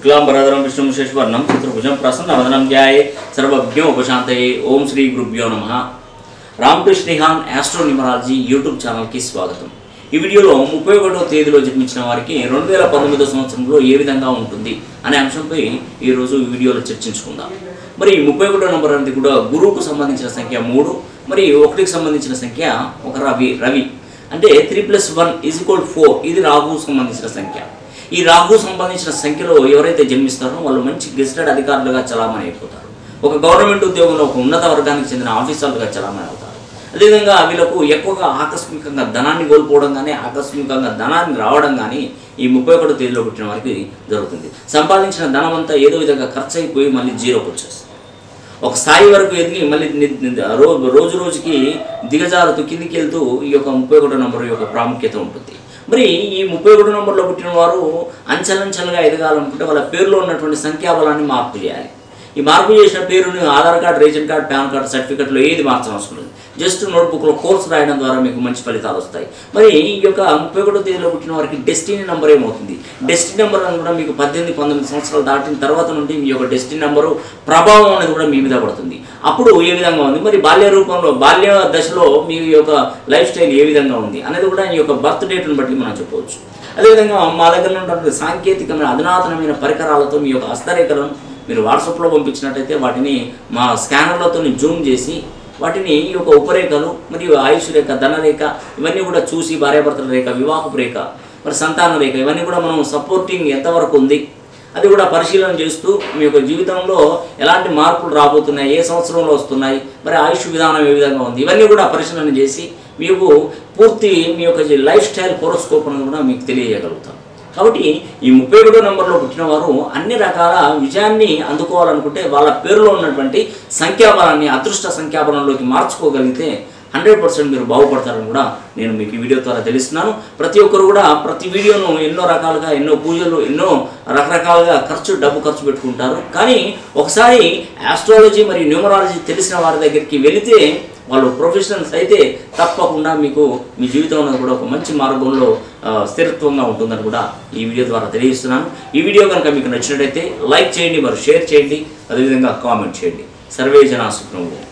శుక్లాంబరధరం విష్ణుం శశివర్ణం చతుర్భుజం ప్రసన్నవదనం ధ్యాయే సర్వజ్ఞ ఉపశాంతయే ఓం శ్రీ గురుభ్యో నమ Ramakrishna Nihan astro numerology YouTube ఛానల్కి స్వాగతం ఈ వీడియోలో ముప్పై ఒకటో తేదీలో జన్మించిన వారికి రెండు వేల పంతొమ్మిదో సంవత్సరంలో ఏ విధంగా ఉంటుంది అనే అంశంపై ఈరోజు ఈ వీడియోలో చర్చించుకుందాం మరి ముప్పై ఒకటో నంబర్ అనేది కూడా గురువుకు సంబంధించిన సంఖ్య మూడు మరి ఒకటికి సంబంధించిన సంఖ్య ఒక రవి రవి అంటే three plus one is equal four ఇది రాహువుకు సంబంధించిన సంఖ్య ఈ రాహు సంబంధించిన సంఖ్యలో ఎవరైతే జన్మిస్తారో వాళ్ళు మంచి గెస్టెడ్ అధికారులుగా చలామణి అయిపోతారు ఒక గవర్నమెంట్ ఉద్యోగంలో ఒక ఉన్నత వర్గానికి చెందిన ఆఫీసర్లుగా చలామణి అవుతారు అదేవిధంగా వీళ్ళకు ఎక్కువగా ఆకస్మికంగా ధనాన్ని కోల్పోవడం కానీ ఆకస్మికంగా ధనాన్ని రావడం కానీ ఈ ముప్పై ఒకటో తేదీలో పుట్టిన వారికి జరుగుతుంది సంపాదించిన ధనం అంతా ఏదో విధంగా ఖర్చు అయిపోయి మళ్ళీ జీరోకి వచ్చేస్తుంది ఒక స్థాయి వరకు ఎదిగి మళ్ళీ ని- ని- రో- రోజు రోజుకి దిగజారుతూ కిందికి వెళ్తూ ఈ యొక్క ముప్పై ఒకటో నంబర్ యొక్క ప్రాముఖ్యత ఉంటుంది మరి ఈ ముప్పై ఒకటో నంబర్లో పుట్టిన వారు అంచెలంచెలుగా ఎదగాలనుకుంటే వాళ్ళ పేరులో ఉన్నటువంటి సంఖ్యాబలాన్ని మార్పు చేయాలి ఈ మార్పు చేసిన పేరుని Aadhaar card ration card PAN card సర్టిఫికెట్లో ఏది మార్చవలసిన లేదు జస్ట్ నోట్బుక్లో కోర్స్ రాయడం ద్వారా మీకు మంచి ఫలితాలు వస్తాయి మరి ఈ యొక్క ముప్పై ఒకటో తేదీలో పుట్టిన వారికి డెస్టినీ నెంబర్ ఏమవుతుంది డెస్టినీ నెంబర్ అని కూడా మీకు పద్దెనిమిది పంతొమ్మిది సంవత్సరాలు దాటిన తర్వాత నుండి మీ యొక్క డెస్టినీ నెంబరు ప్రభావం అనేది కూడా మీ మీద పడుతుంది అప్పుడు ఏ విధంగా ఉంది మరి బాల్య రూపంలో బాల్య దశలో మీ యొక్క లైఫ్ స్టైల్ ఏ విధంగా ఉంది అనేది కూడా ఈ యొక్క బర్త్ డేట్ని బట్టి మనం చెప్పవచ్చు అదేవిధంగా మా దగ్గర ఉన్నటువంటి సాంకేతికమైన అధునాతనమైన పరికరాలతో మీ యొక్క హస్తరేఖలను మీరు వాట్సాప్లో పంపించినట్టయితే వాటిని మా స్కానర్లతో జూమ్ చేసి వాటిని ఈ యొక్క ఉపరేఖలు మరియు ఆయుష్ రేఖ ధనరేఖ ఇవన్నీ కూడా చూసి భార్యాభర్తల రేఖ వివాహపు రేఖ మరి సంతాన రేఖ ఇవన్నీ కూడా మనం సపోర్టింగ్ ఎంతవరకు ఉంది అది కూడా పరిశీలన చేస్తూ మీ యొక్క జీవితంలో ఎలాంటి మార్పులు రాబోతున్నాయి ఏ సంవత్సరంలో వస్తున్నాయి మరి ఆయుష్ విధానం ఏ విధంగా ఉంది ఇవన్నీ కూడా పరిశీలన చేసి మీకు పూర్తి మీ యొక్క లైఫ్ స్టైల్ హోరోస్కోప్ అనేది కూడా మీకు తెలియజేయగలుగుతాం కాబట్టి ఈ ముప్పై ఒకటో నెంబర్లో పుట్టిన వారు అన్ని రకాల విజయాన్ని అందుకోవాలనుకుంటే వాళ్ళ పేరులో ఉన్నటువంటి సంఖ్యాబలాన్ని అదృష్ట సంఖ్యాబలంలోకి మార్చుకోగలిగితే హండ్రెడ్ పర్సెంట్ మీరు బాగుపడతారని కూడా నేను మీకు ఈ వీడియో ద్వారా తెలుస్తున్నాను ప్రతి ఒక్కరు కూడా ప్రతి వీడియోను ఎన్నో రకాలుగా ఎన్నో పూజలు ఎన్నో రకరకాలుగా ఖర్చు డబ్బు ఖర్చు పెట్టుకుంటారు కానీ ఒకసారి ఆస్ట్రాలజీ మరియు న్యూమరాలజీ తెలిసిన వారి దగ్గరికి వెళితే వాళ్ళు ప్రొఫెషనల్స్ అయితే తప్పకుండా మీకు మీ జీవితంలో కూడా ఒక మంచి మార్గంలో ఆ, స్థిరత్వంగా ఉంటుందని కూడా ఈ వీడియో ద్వారా తెలియజేస్తున్నాను ఈ వీడియో కనుక మీకు నచ్చినట్టయితే లైక్ చేయండి మరి షేర్ చేయండి అదేవిధంగా కామెంట్ చేయండి సర్వే జనా సుఖంలో